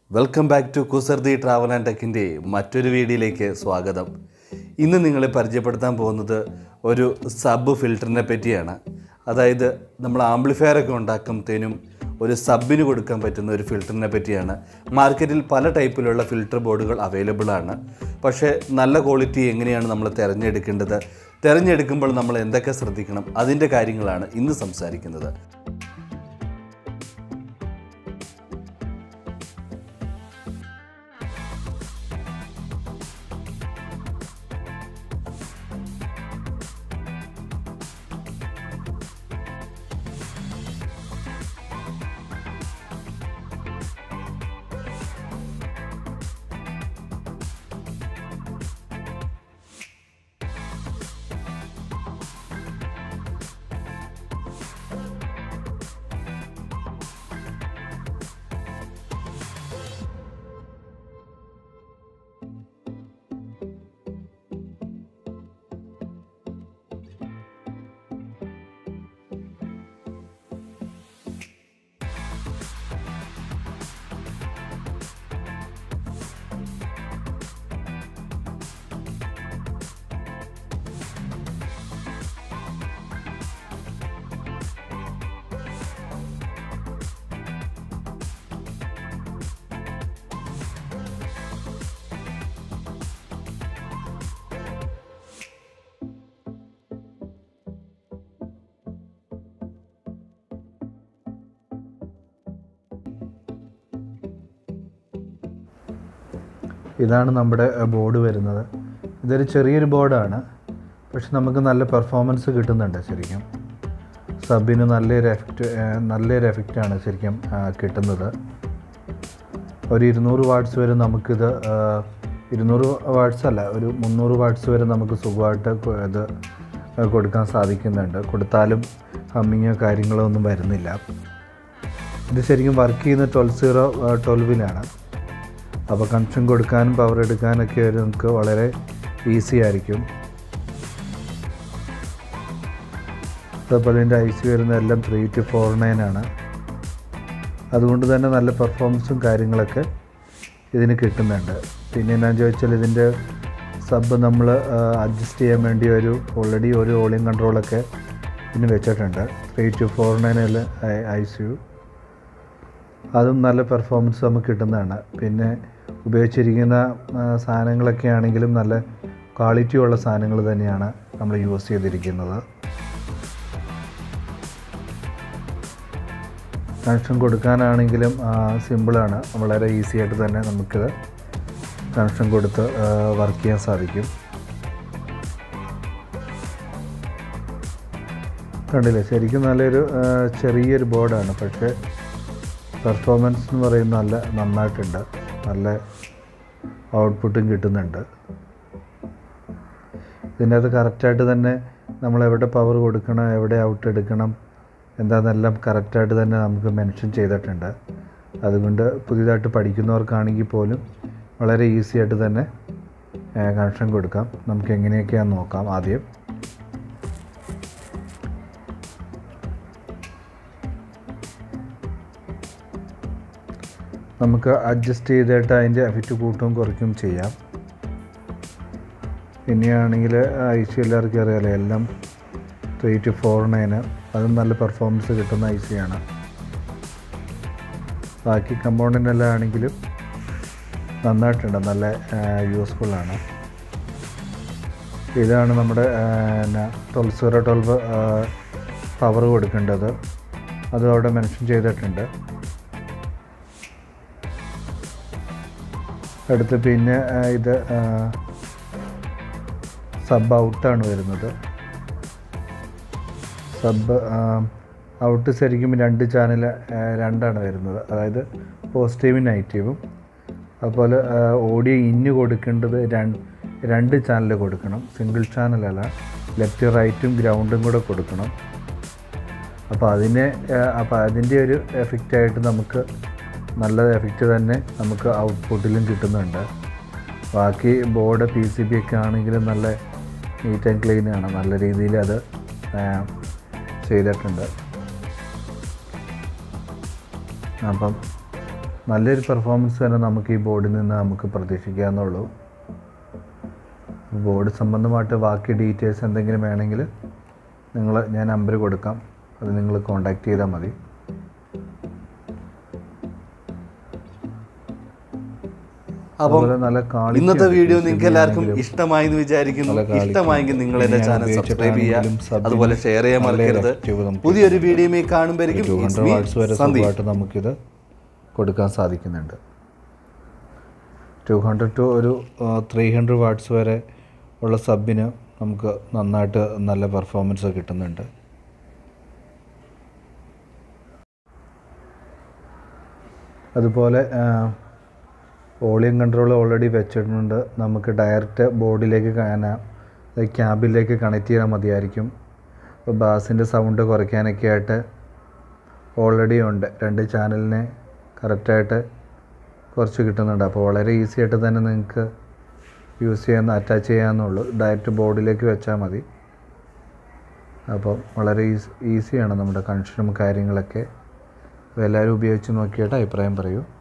Welcome back to കുസർദി travel and ടെക്കിൻ്റെ മറ്റൊരു വീഡിയോയിലേക്ക് സ്വാഗതം ഇന്ന് നിങ്ങളെ പരിചയപ്പെടുത്താൻ പോകുന്നത് ഒരു സബ് ഫിൽറ്ററിനെ പറ്റിയാണ് അതായത് നമ്മൾ ആംപ്ലിഫയർ ഒക്കെ ഉണ്ടാക്കുമ്പോഴത്തേനും ഒരു സബിന് കൊടുക്കാൻ പറ്റുന്ന ഒരു ഫിൽറ്ററിനെ പറ്റിയാണ് മാർക്കറ്റിൽ പല ടൈപ്പിലുള്ള ഫിൽറ്റർ ബോർഡുകൾ അവൈലബിൾ ആണ് പക്ഷേ നല്ല ക്വാളിറ്റി എങ്ങനെയാണ് നമ്മൾ തിരഞ്ഞെടുക്കേണ്ടത് തിരഞ്ഞെടുക്കുമ്പോൾ നമ്മൾ എന്തൊക്കെ ശ്രദ്ധിക്കണം അതിൻ്റെ കാര്യങ്ങളാണ് ഇന്ന് സംസാരിക്കുന്നത് ഇതാണ് നമ്മുടെ ബോർഡ് വരുന്നത് ഇതൊരു ചെറിയൊരു ബോർഡാണ് പക്ഷെ നമുക്ക് നല്ല പെർഫോമൻസ് കിട്ടുന്നുണ്ട് ശരിക്കും സബിന് നല്ലൊരു എഫക്റ്റ് നല്ലൊരു എഫക്റ്റാണ് ശരിക്കും ആ, കിട്ടുന്നത് ഒരു ഇരുന്നൂറ് വാട്ട്സ് വരെ നമുക്കിത് ആ, ഇരുന്നൂറ് വാട്ട്സ് അല്ല ഒരു മുന്നൂറ് വാട്ട്സ് വരെ നമുക്ക് സുഖമായിട്ട് കൊ- ഇത് കൊടുക്കാൻ സാധിക്കുന്നുണ്ട് കൊടുത്താലും ഹമ്മിങ്ങോ കാര്യങ്ങളോ ഒന്നും വരുന്നില്ല ഇത് ശരിക്കും വർക്ക് ചെയ്യുന്ന ട്വൽവ് സീറോ ട്വൽവിലാണ് അപ്പോൾ കണക്ഷൻ കൊടുക്കാനും പവർ എടുക്കാനൊക്കെ ഒരു നമുക്ക് വളരെ ഈസി ആയിരിക്കും അതേപോലെ ഇതിൻ്റെ ഐ സി വരുന്ന എല്ലാം ത്രീ ടു ഫോർ നയൻ ആണ് അതുകൊണ്ട് തന്നെ നല്ല പെർഫോമൻസും കാര്യങ്ങളൊക്കെ ഇതിന് കിട്ടുന്നുണ്ട് പിന്നെ എന്നാന്ന് ചോദിച്ചാൽ ഇതിൻ്റെ സബ് നമ്മൾ അഡ്ജസ്റ്റ് ചെയ്യാൻ വേണ്ടി ഒരു ഓൾറെഡി ഒരു വോളിയം കൺട്രോളൊക്കെ ഇതിന് വെച്ചിട്ടുണ്ട് three two four nine I C U അതും നല്ല പെർഫോമൻസ് നമുക്ക് കിട്ടുന്നതാണ് പിന്നെ ഉപയോഗിച്ചിരിക്കുന്ന ആ, സാധനങ്ങളൊക്കെ ആണെങ്കിലും നല്ല ക്വാളിറ്റി ഉള്ള സാധനങ്ങൾ തന്നെയാണ് നമ്മൾ യൂസ് ചെയ്തിരിക്കുന്നത് കണക്ഷൻ കൊടുക്കാനാണെങ്കിലും സിമ്പിളാണ് വളരെ ഈസി ആയിട്ട് തന്നെ നമുക്കിത് കണക്ഷൻ കൊടുത്ത് വർക്ക് ചെയ്യാൻ സാധിക്കും കണ്ടില്ലേ ശരിക്കും നല്ലൊരു ആ, ചെറിയൊരു ബോർഡാണ് പക്ഷേ പെർഫോമൻസ് എന്ന് പറയുന്നത് നല്ല നന്നായിട്ടുണ്ട് നല്ല ഔട്ട്പുട്ടും കിട്ടുന്നുണ്ട് ഇതിനകത്ത് കറക്റ്റായിട്ട് തന്നെ നമ്മൾ എവിടെ പവർ കൊടുക്കണം എവിടെ ഔട്ട് എടുക്കണം എന്താണെന്നെല്ലാം കറക്റ്റായിട്ട് തന്നെ നമുക്ക് മെൻഷൻ ചെയ്തിട്ടുണ്ട് അതുകൊണ്ട് പുതിയതായിട്ട് പഠിക്കുന്നവർക്കാണെങ്കിൽ പോലും വളരെ ഈസി ആയിട്ട് തന്നെ കണക്ഷൻ കൊടുക്കാം നമുക്ക് എങ്ങനെയൊക്കെയാണെന്ന് നോക്കാം ആദ്യം നമുക്ക് അഡ്ജസ്റ്റ് ചെയ്തിട്ട് അതിൻ്റെ എഫക്റ്റ് കൂട്ടും കുറയ്ക്കും ചെയ്യാം പിന്നെയാണെങ്കിൽ ഐ സി എല്ലാവർക്കും അറിയാലോ എല്ലാം ത്രീ ടു ഫോർ നയന് അതും നല്ല പെർഫോമൻസ് കിട്ടുന്ന ഐ സി ആണ് ബാക്കി കമ്പോണൻ്റ് എല്ലാം ആണെങ്കിലും നന്നായിട്ടുണ്ട് നല്ല യൂസ്ഫുള്ളാണ് ഇതാണ് നമ്മുടെ ട്വൽവ് സീറോ ട്വൽവ് പവർ കൊടുക്കേണ്ടത് അതും അവിടെ മെൻഷൻ ചെയ്തിട്ടുണ്ട് അടുത്ത് പിന്നെ ആ, ഇത് സബ് ഔട്ടാണ് വരുന്നത് സബ് ഔട്ട് ശരിക്കും രണ്ട് ചാനൽ രണ്ടാണ് വരുന്നത് അതായത് പോസിറ്റീവും നെഗറ്റീവും അതുപോലെ ഓഡിയോ ഇന്ന് കൊടുക്കേണ്ടത് രണ്ട് രണ്ട് ചാനൽ കൊടുക്കണം സിംഗിൾ ചാനലല്ല ലെഫ്റ്റ് റൈറ്റും ഗ്രൗണ്ടും കൂടെ കൊടുക്കണം അപ്പോൾ അതിനെ അപ്പോൾ അതിൻ്റെ ഒരു എഫക്റ്റായിട്ട് നമുക്ക് നല്ല എഫക്റ്റ് തന്നെ നമുക്ക് ഔട്ട്പുട്ടിലും കിട്ടുന്നുണ്ട് ബാക്കി ബോർഡ് പി സി ബി ഒക്കെ ആണെങ്കിലും നല്ല നീറ്റ് ആൻഡ് ക്ലീൻ ആണ് നല്ല രീതിയിൽ അത് ആ, ചെയ്തിട്ടുണ്ട് അപ്പം നല്ലൊരു പെർഫോമൻസ് തന്നെ നമുക്ക് ഈ ബോർഡിൽ നിന്ന് നമുക്ക് പ്രതീക്ഷിക്കാവുന്നുള്ളൂ ബോർഡ് സംബന്ധമായിട്ട് ബാക്കി ഡീറ്റെയിൽസ് എന്തെങ്കിലും വേണമെങ്കിൽ നിങ്ങൾ ഞാൻ നമ്പർ കൊടുക്കാം അത് നിങ്ങൾ കോൺടാക്റ്റ് ചെയ്താൽ മതി അപ്പം അതുപോലെ നല്ല quality ഇന്നത്തെ ഉണ്ട്. വീഡിയോ PCB നിങ്ങൾക്ക് എല്ലാവർക്കും ആണെങ്കിലും ഇഷ്ടമായി എന്ന് വിചാരിക്കുന്നു നല്ല quality ഇഷ്ടമായെങ്കിൽ നിങ്ങൾ എൻ്റെ ഞാൻ ചാനൽ സബ്സ്ക്രൈബ് ചെയ്യുക ഉപയോഗിച്ചിട്ടാണെങ്കിലും sub അതുപോലെ ഷെയർ ചെയ്യാൻ നല്ല മറക്കരുത് effective നമുക്ക് പുതിയൊരു വീഡിയോയിൽ കാണുമ്പോഴേക്കും two it's hundred me, watts വരെ സന്ദീപ്. സുഖമായിട്ട് നമുക്കിത് കൊടുക്കാൻ സാധിക്കുന്നുണ്ട് ടു ഹൺഡ്രഡ് ടു ഒരു ത്രീ ഹൺഡ്രഡ് വാട്ട്സ് വരെ ഉള്ള സബിന് നമുക്ക് നന്നായിട്ട് നല്ല പെർഫോമൻസ് കിട്ടുന്നുണ്ട് അതുപോലെ വോളിയം കൺട്രോൾ ഓൾറെഡി വെച്ചിട്ടുണ്ട് നമുക്ക് ഡയറക്റ്റ് ബോർഡിലേക്ക് കാണാം ക്യാബിലേക്ക് കണക്ട് ചെയ്താൽ മതിയായിരിക്കും ഇപ്പോൾ ബാസിൻ്റെ സൗണ്ട് കുറയ്ക്കാനൊക്കെ ആയിട്ട് ഓൾറെഡി ഉണ്ട് രണ്ട് ചാനലിനെ കറക്റ്റായിട്ട് കുറച്ച് കിട്ടുന്നുണ്ട് അപ്പോൾ വളരെ ഈസി ആയിട്ട് തന്നെ നിങ്ങൾക്ക് യൂസ് ചെയ്യാൻ അറ്റാച്ച് ചെയ്യാമെന്നുള്ളൂ ഡയറക്റ്റ് ബോർഡിലേക്ക് വെച്ചാൽ മതി അപ്പോൾ വളരെ ഈസി ഈസിയാണ് നമ്മുടെ കണക്ഷനും കാര്യങ്ങളൊക്കെ അപ്പോൾ എല്ലാവരും ഉപയോഗിച്ച് നോക്കിയിട്ട് അഭിപ്രായം പറയൂ